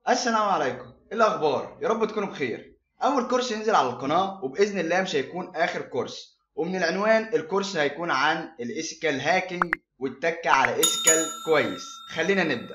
السلام عليكم ايه الاخبار يا رب تكونوا بخير اول كورس ينزل على القناه وباذن الله مش هيكون اخر كورس ومن العنوان الكورس هيكون عن الايسيكال هاكينج والتكه على ايسيكال كويس خلينا نبدا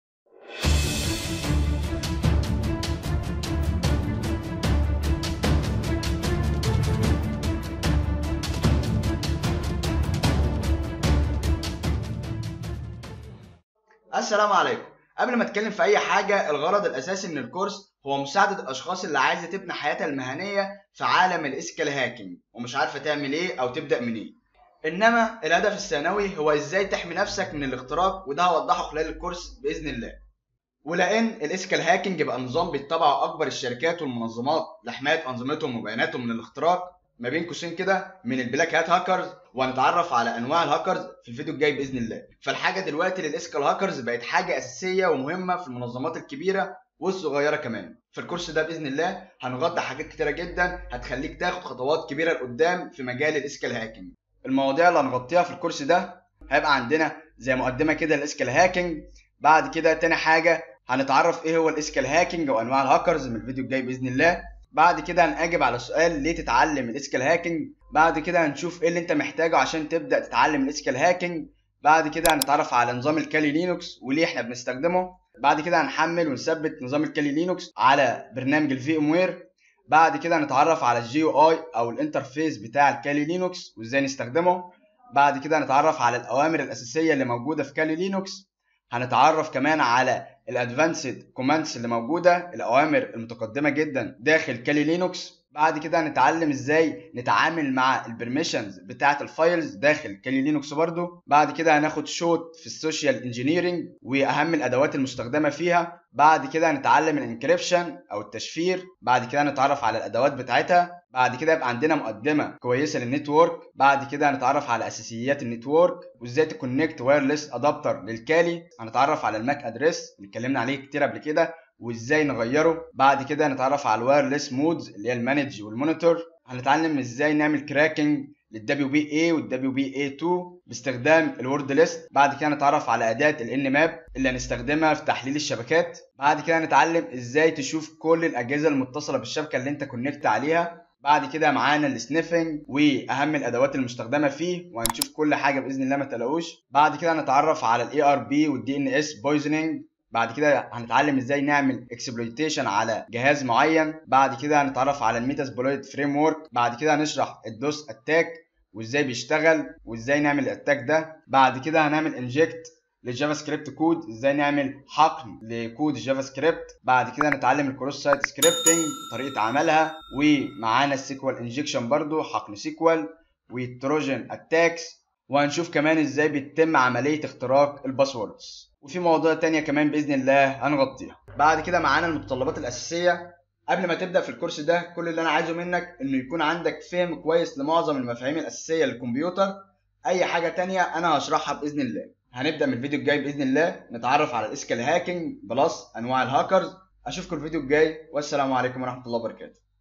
السلام عليكم قبل ما اتكلم في اي حاجه الغرض الاساسي من الكورس هو مساعده الاشخاص اللي عايزه تبني حياتها المهنيه في عالم الايسيكال هاكينج ومش عارفه تعمل ايه او تبدا منين انما الهدف الثانوي هو ازاي تحمي نفسك من الاختراق وده هوضحه خلال الكورس باذن الله ولان الايسيكال هاكينج بقى نظام بيتبعه اكبر الشركات والمنظمات لحمايه انظمتهم وبياناتهم من الاختراق ما بين قوسين كده من البلاك هات هاكرز وهنتعرف على انواع الهاكرز في الفيديو الجاي باذن الله فالحاجه دلوقتي للايسيكال هاكرز بقت حاجه اساسيه ومهمه في المنظمات الكبيره والصغيره كمان في الكورس ده باذن الله هنغطي حاجات كتيره جدا هتخليك تاخد خطوات كبيره لقدام في مجال الايسيكال هاكينج المواضيع اللي هنغطيها في الكورس ده هيبقى عندنا زي مقدمه كده للايسيكال هاكينج بعد كده تاني حاجه هنتعرف ايه هو الايسيكال هاكينج وانواع الهاكرز من الفيديو الجاي باذن الله بعد كده هنجاوب على سؤال ليه تتعلم الايسيكال هاكينج بعد كده هنشوف ايه اللي انت محتاجه عشان تبدا تتعلم الايسيكال هاكينج بعد كده هنتعرف على نظام الكالي لينوكس وليه احنا بنستخدمه بعد كده هنحمل ونثبت نظام الكالي لينوكس على برنامج الفي ام وير بعد كده هنتعرف على الجي او اي او الانترفيس بتاع الكالي لينوكس وازاي نستخدمه بعد كده هنتعرف على الاوامر الاساسيه اللي موجوده في كالي لينوكس هنتعرف كمان على الادفانسد كوماندز اللي موجوده الاوامر المتقدمه جدا داخل كالي لينوكس بعد كده هنتعلم ازاي نتعامل مع البرميشنز بتاعه الفايلز داخل كالي لينوكس برضو بعد كده هناخد شوت في السوشيال انجينيرنج واهم الادوات المستخدمه فيها بعد كده هنتعلم الانكريبشن او التشفير بعد كده هنتعرف على الادوات بتاعتها بعد كده يبقى عندنا مقدمه كويسه للنتورك بعد كده هنتعرف على اساسيات النتورك وازاي تكونكت وايرلس ادابتر للكالي هنتعرف على الماك ادريس اللي اتكلمنا عليه كتير قبل كده وازاي نغيره بعد كده هنتعرف على الوايرلس مودز اللي هي المانج والمونيتور هنتعلم ازاي نعمل كراكنج للدبليو بي اي والدبليو بي اي 2 باستخدام الورد ليست بعد كده هنتعرف على اداه الان ماب اللي هنستخدمها في تحليل الشبكات بعد كده هنتعلم ازاي تشوف كل الاجهزه المتصله بالشبكه اللي انت كونكت عليها بعد كده معانا السنيفنج واهم الادوات المستخدمه فيه وهنشوف كل حاجه باذن الله ما تلاقوش بعد كده هنتعرف على الاي ار بي والدي ان اس بويزنينج بعد كده هنتعلم ازاي نعمل اكسبلويتيشن على جهاز معين بعد كده هنتعرف على الميتاسبلويد فريم ورك بعد كده هنشرح الدوس اتاك وازاي بيشتغل وازاي نعمل الاتاك ده بعد كده هنعمل انجكت للجافا سكريبت كود ازاي نعمل حقن لكود الجافا سكريبت بعد كده نتعلم الكروس سايت سكريبتنج طريقه عملها ومعانا السيكوال انجكشن برضو حقن سيكوال والتروجن اتاكس وهنشوف كمان ازاي بيتم عمليه اختراق الباسوردز وفي مواضيع تانية كمان باذن الله هنغطيها بعد كده معانا المتطلبات الاساسيه قبل ما تبدا في الكورس ده كل اللي انا عايزه منك انه يكون عندك فهم كويس لمعظم المفاهيم الاساسيه للكمبيوتر اي حاجه تانية انا هشرحها باذن الله هنبدا من الفيديو الجاي باذن الله نتعرف على الاسكال هاكينج بلس انواع الهاكرز اشوفكم الفيديو الجاي والسلام عليكم ورحمه الله وبركاته